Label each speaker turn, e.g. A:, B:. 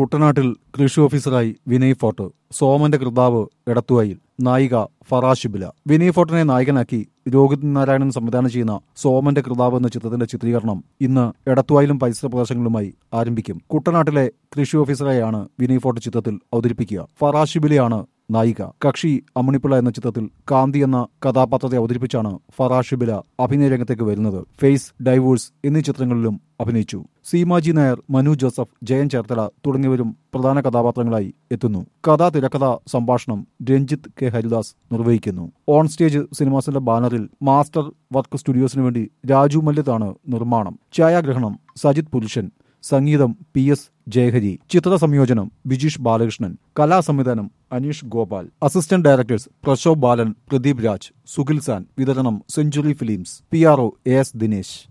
A: കുട്ടനാട്ടിൽ കൃഷി ഓഫീസറായി വിനയ് ഫോർട്ട് സോമന്റെ കൃതാവ് എടത്തുവയിൽ നായിക ഫറാഷിബില വിനയ് ഫോർട്ടിനെ നായകനാക്കി രോഹിത് നാരായണൻ സംവിധാനം ചെയ്യുന്ന സോമന്റെ കൃതാവ് എന്ന ചിത്രത്തിന്റെ ചിത്രീകരണം ഇന്ന് എടത്തുവായിലും പരിസര പ്രദേശങ്ങളുമായി ആരംഭിക്കും കുട്ടനാട്ടിലെ കൃഷി ഓഫീസറെയാണ് വിനയ് ഫോർട്ട് ചിത്രത്തിൽ അവതരിപ്പിക്കുക ഫറാഷിബിലയാണ് നായിക കക്ഷി അമ്മണിപ്പിള്ള എന്ന ചിത്രത്തിൽ കാന്തി എന്ന കഥാപാത്രത്തെ അവതരിപ്പിച്ചാണ് ഫറാഷിബില അഭിനയ രംഗത്തേക്ക് വരുന്നത് ഫേസ് ഡൈവോഴ്സ് എന്നീ ചിത്രങ്ങളിലും അഭിനയിച്ചു സീമാജി നായർ മനു ജോസഫ് ജയൻ ചേർത്തല തുടങ്ങിയവരും പ്രധാന കഥാപാത്രങ്ങളായി എത്തുന്നു കഥ തിരക്കഥ സംഭാഷണം രഞ്ജിത്ത് കെ ഹരിദാസ് നിർവഹിക്കുന്നു ഓൺ സ്റ്റേജ് സിനിമാസിന്റെ ബാനറിൽ മാസ്റ്റർ വർക്ക് സ്റ്റുഡിയോസിനു വേണ്ടി രാജു മല്യത്താണ് നിർമ്മാണം ഛായാഗ്രഹണം സജിത് പുരുഷൻ സംഗീതം പി എസ് ജയഹരി ചിത്ര സംയോജനം ബിജീഷ് ബാലകൃഷ്ണൻ കലാസംവിധാനം അനീഷ് ഗോപാൽ അസിസ്റ്റന്റ് ഡയറക്ടേഴ്സ് പ്രശോഭ് ബാലൻ പ്രദീപ് രാജ് സുഖിൽ സാൻ വിതരണം Century Films P R O S Dinesh